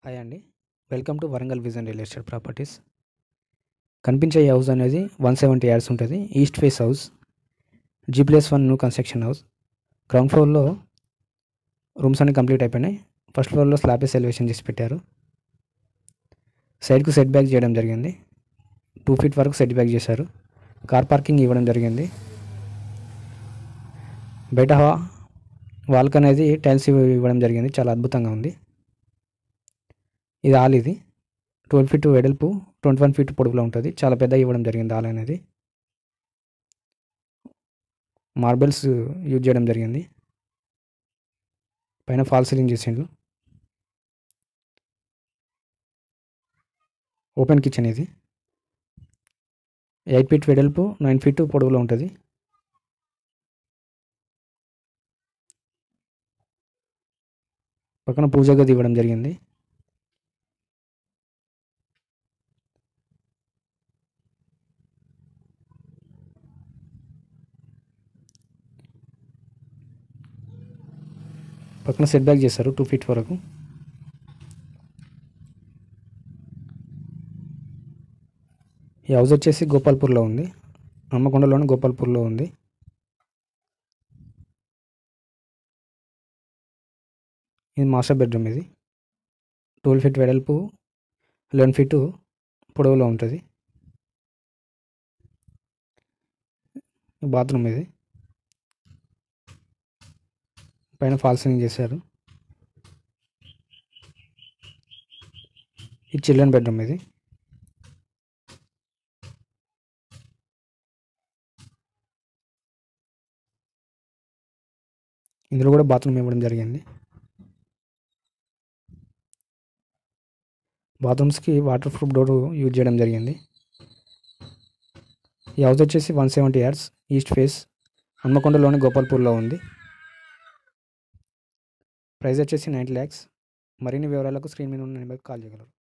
hi అండి welcome to Warangal vision real estate properties కనిపించే ఈ హౌస్ అనేది వన్ సెవెంటీ ఇయర్స్ ఉంటుంది east face house G plus one new construction house ground ఫ్లోర్లో rooms అన్ని complete అయిపోయినాయి ఫస్ట్ ఫ్లోర్లో స్లాబెస్ ఎలివేషన్ చేసి పెట్టారు సైడ్కు సెట్ బ్యాక్ చేయడం జరిగింది టూ ఫీట్ వరకు సెట్ బ్యాక్ చేశారు కార్ పార్కింగ్ ఇవ్వడం జరిగింది బయట వాల్క్ అనేది టైల్స్ ఇవ్వడం జరిగింది చాలా అద్భుతంగా ఉంది ఇది ఆల్ ఇది ట్వెల్వ్ ఫీట్ వెడల్పు ట్వంటీ వన్ ఫీట్ పొడవులో ఉంటుంది చాలా పెద్ద ఇవ్వడం జరిగింది ఆల్ అనేది మార్బల్స్ యూజ్ చేయడం జరిగింది పైన ఫాల్ సీలింగ్ చేసిండ్రు ఓపెన్ కిచెన్ ఇది ఎయిట్ ఫీట్ వెడల్పు నైన్ ఫీట్ పొడవులో ఉంటుంది పక్కన పూజ గది ఇవ్వడం జరిగింది పక్కన సెట్ బ్యాక్ చేశారు టూ ఫీట్ వరకు ఈ హౌస్ వచ్చేసి గోపాల్పూర్లో ఉంది హన్మకొండలోని గోపాల్పూర్లో ఉంది ఇది మాస్టర్ బెడ్రూమ్ ఇది ట్వెల్వ్ ఫీట్ వెడల్పు లెవెన్ ఫీట్ పొడవులో ఉంటుంది బాత్రూమ్ ఇది పైన ఫాల్ సీలింగ్ చేశారు ఇది చిల్డ్రన్ బెడ్రూమ్ ఇది ఇందులో కూడా బాత్రూమ్ ఇవ్వడం జరిగింది బాత్రూమ్స్కి వాటర్ ప్రూఫ్ డోర్ యూజ్ చేయడం జరిగింది ఈ హౌస్ వచ్చేసి one seventy years east face హన్మకొండలోని గోపాల్పూర్లో ఉంది ప్రైస్ వచ్చేసి నైంటీ ల్యాక్స్ మరిన్ని వివరాలకు స్క్రీన్ మీద ఉన్న నెంబర్కి కాల్ చేయగలరు